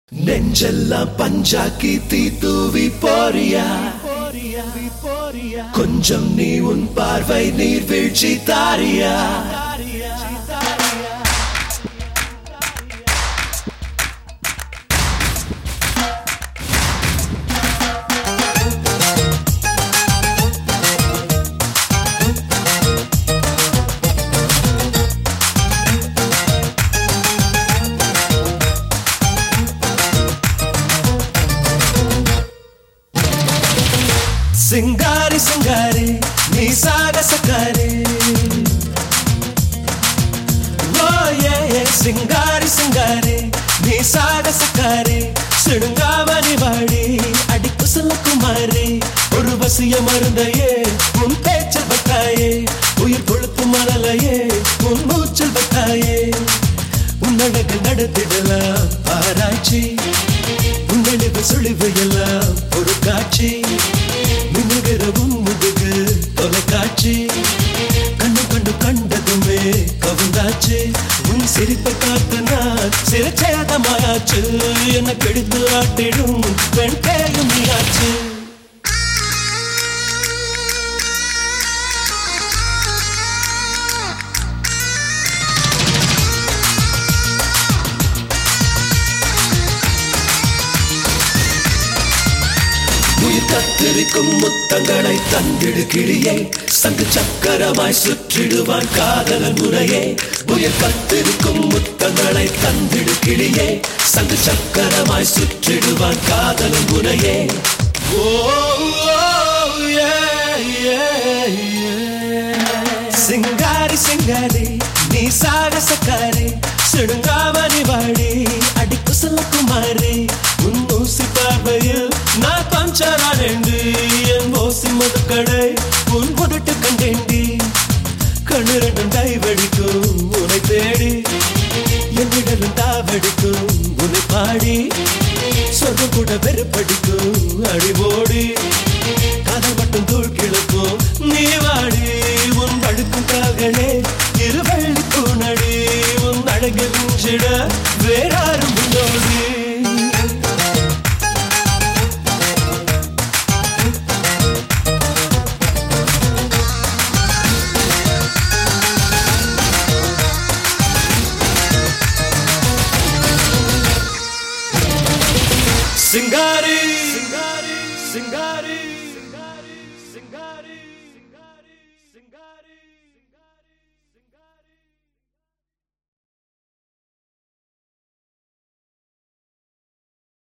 நெஞ்செல்லாம் பஞ்சாக்கி தீ தூவி போறியா கொஞ்சம் நீ உன் பார்வை நீர் வீழ்ச்சி தாரியா சிங்காரி சிங்காரி நீ சாகசக்காரி ஓ ஏ ஏ, சிங்காரி சிங்காரி நீ சாகசக்காரி சிடுங்காவணி வாடி அடி குசல குமாரி ஒரு வசிய மருந்தையே உன் பேச்சல் பட்டாயே உயிர் கொழுத்து மணலையே உன் மூச்சல் பட்டாயே உன்னழகு நடத்திடலாம் ஆராய்ச்சி உன்னழிவு சுழிவு எல்லாம் ஒரு காட்சி மின்னுகிற உன் முதுகு தொலைக்காட்சி கண்ணு கண்டு கண்டதுமே கவுந்தாச்சு உன் சிரிப்பை பார்த்து நான் சிறச்சேதமாயாச்சு என்ன கெடுத்து ஆட்டிடும் பெண் பேரும் நீயாச்சு உயிர் கத்திருக்கும் முத்தங்களை தந்திடு கிளியே சங்கு சக்கரமாய் சுற்றிடுவான் காதலன் முறையே உயிர் கத்திருக்கும் முத்தங்களை தந்திடு கிளியே சங்கு சக்கரமாய் சுற்றிடுவான் காதலன் முறையே ஓ ஓ, ஏ, ஏ, ஏ. சிங்காரி சிங்காரி நீ சாகசக்காரி சிடுங்காவணி வாடி அடி குசல குமாரி உன் ஊசி பார்வையில் நான் பஞ்சரானேண்டி என் ஓசி மதுக்கடை உன் முதட்டு கண்டேண்டி கண்ணு ரெண்டும் டைவடிக்கும் உன்னை தேடி என் விடலும் தாவடிக்கும் உன்னை பாடி சொர்க்கம் கூட வெறுப்படிக்கும் அடிபோடி காதல் மட்டும் தூள் கிழக்கும் நீ வாடி உன் படுக்கும் காகனே இருவள்ளி பூனடி உன் அழகில் மிஞ்சிட வேறாரும் முன்னோடி சிங்காரி